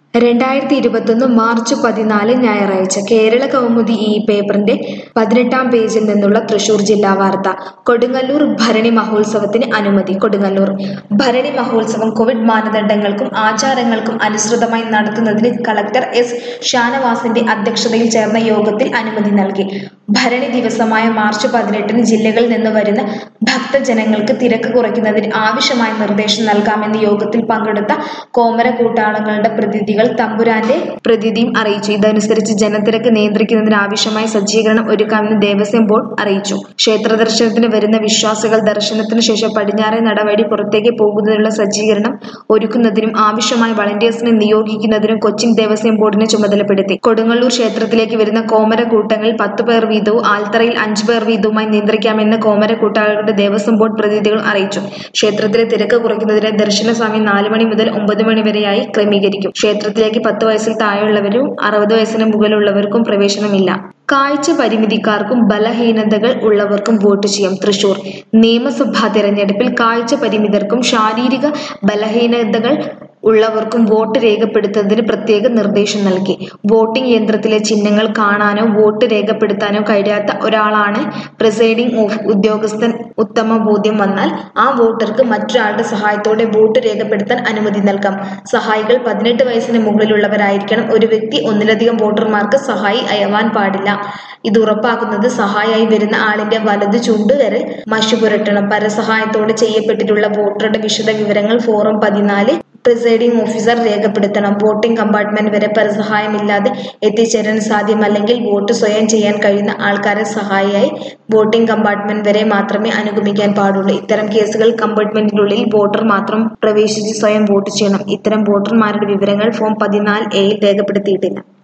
രണ്ടായിരത്തി ഇരുപത്തൊന്ന് മാർച്ച് പതിനാല് ഞായറാഴ്ച കേരള കൗമുദി ഈ പേപ്പറിന്റെ പതിനെട്ടാം പേജിൽ നിന്നുള്ള തൃശൂർ ജില്ലാ വാർത്ത കൊടുങ്ങല്ലൂർ ഭരണി മഹോത്സവത്തിന് അനുമതി കൊടുങ്ങല്ലൂർ ഭരണി മഹോത്സവം കോവിഡ് മാനദണ്ഡങ്ങൾക്കും ആചാരങ്ങൾക്കും അനുസൃതമായി നടത്തുന്നതിന് കളക്ടർ എസ് ഷാനവാസിന്റെ അധ്യക്ഷതയിൽ ചേർന്ന യോഗത്തിൽ അനുമതി നൽകി ഭരണി ദിവസമായ മാർച്ച് പതിനെട്ടിന് ജില്ലകളിൽ നിന്ന് വരുന്ന ഭക്തജനങ്ങൾക്ക് തിരക്ക് കുറയ്ക്കുന്നതിന് ആവശ്യമായ നിർദ്ദേശം നൽകാമെന്ന് യോഗത്തിൽ പങ്കെടുത്ത കോമര കൂട്ടാളങ്ങളുടെ പ്രതിനിധികൾ തമ്പുരാന്റെ പ്രതിനിധിയും അറിയിച്ചു ഇതനുസരിച്ച് ജനത്തിരക്ക് നിയന്ത്രിക്കുന്നതിന് ആവശ്യമായ സജ്ജീകരണം ഒരുക്കാമെന്ന് ദേവസ്വം ബോർഡ് അറിയിച്ചു ക്ഷേത്ര ദർശനത്തിന് വരുന്ന വിശ്വാസികൾ ദർശനത്തിന് ശേഷം പടിഞ്ഞാറേ നടവഴി പുറത്തേക്ക് പോകുന്നതിനുള്ള സജ്ജീകരണം ഒരുക്കുന്നതിനും ആവശ്യമായ വളണ്ടിയേഴ്സിനെ നിയോഗിക്കുന്നതിനും കൊച്ചിൻ ദേവസ്വം ബോർഡിനെ ചുമതലപ്പെടുത്തി കൊടുങ്ങല്ലൂർ ക്ഷേത്രത്തിലേക്ക് വരുന്ന കോമര കൂട്ടങ്ങളിൽ പത്ത് പേർ വീതവും ആൽത്തറയിൽ അഞ്ചു പേർ വീതവുമായി നിയന്ത്രിക്കാമെന്ന് കോമര കൂട്ടാളികളുടെ ദേവസ്വം ബോർഡ് പ്രതിനിധികൾ അറിയിച്ചു ക്ഷേത്രത്തിലെ തിരക്ക് കുറയ്ക്കുന്നതിന് ദർശന സമയം നാല് മണി മുതൽ ഒമ്പത് മണി വരെയായി ക്രമീകരിക്കും ക്ഷേത്രത്തിലേക്ക് പത്ത് വയസ്സിൽ താഴെയുള്ളവരും അറുപത് വയസ്സിന് മുകളിലുള്ളവർക്കും പ്രവേശനമില്ല കാഴ്ച പരിമിതിക്കാർക്കും ബലഹീനതകൾ ഉള്ളവർക്കും വോട്ട് ചെയ്യാം തൃശൂർ നിയമസഭാ തെരഞ്ഞെടുപ്പിൽ കാഴ്ച പരിമിതർക്കും ശാരീരിക ബലഹീനതകൾ ഉള്ളവർക്കും വോട്ട് രേഖപ്പെടുത്തുന്നതിന് പ്രത്യേക നിർദ്ദേശം നൽകി വോട്ടിംഗ് യന്ത്രത്തിലെ ചിഹ്നങ്ങൾ കാണാനോ വോട്ട് രേഖപ്പെടുത്താനോ കഴിയാത്ത ഒരാളാണ് പ്രിസൈഡിംഗ് ഓഫ് ഉദ്യോഗസ്ഥൻ ഉത്തമ ബോധ്യം വന്നാൽ ആ വോട്ടർക്ക് മറ്റൊരാളുടെ സഹായത്തോടെ വോട്ട് രേഖപ്പെടുത്താൻ അനുമതി നൽകാം സഹായികൾ പതിനെട്ട് വയസ്സിന് മുകളിലുള്ളവരായിരിക്കണം ഒരു വ്യക്തി ഒന്നിലധികം വോട്ടർമാർക്ക് സഹായി അയവാൻ പാടില്ല ഇത് ഉറപ്പാക്കുന്നത് സഹായിയായി വരുന്ന ആളിന്റെ വലത് ചുണ്ടുവിരൽ മഷി പുരട്ടണം പരസഹായത്തോടെ ചെയ്യപ്പെട്ടിട്ടുള്ള വോട്ടറുടെ വിശദ വിവരങ്ങൾ ഫോറം പതിനാല് പ്രിസൈഡിംഗ് ഓഫീസർ രേഖപ്പെടുത്തണം വോട്ടിംഗ് കമ്പാർട്ട്മെന്റ് വരെ പരസഹായമില്ലാതെ എത്തിച്ചേരാൻ സാധ്യമല്ലെങ്കിൽ വോട്ട് സ്വയം ചെയ്യാൻ കഴിയുന്ന ആൾക്കാരെ സഹായിയായി വോട്ടിംഗ് കമ്പാർട്ട്മെന്റ് വരെ മാത്രമേ അനുഗമിക്കാൻ പാടുള്ളൂ ഇത്തരം കേസുകൾ കമ്പാർട്ട്മെന്റിനുള്ളിൽ വോട്ടർ മാത്രം പ്രവേശിച്ച് സ്വയം വോട്ട് ചെയ്യണം ഇത്തരം വോട്ടർമാരുടെ വിവരങ്ങൾ ഫോം പതിനാല് എയിൽ രേഖപ്പെടുത്തിയിട്ടില്ല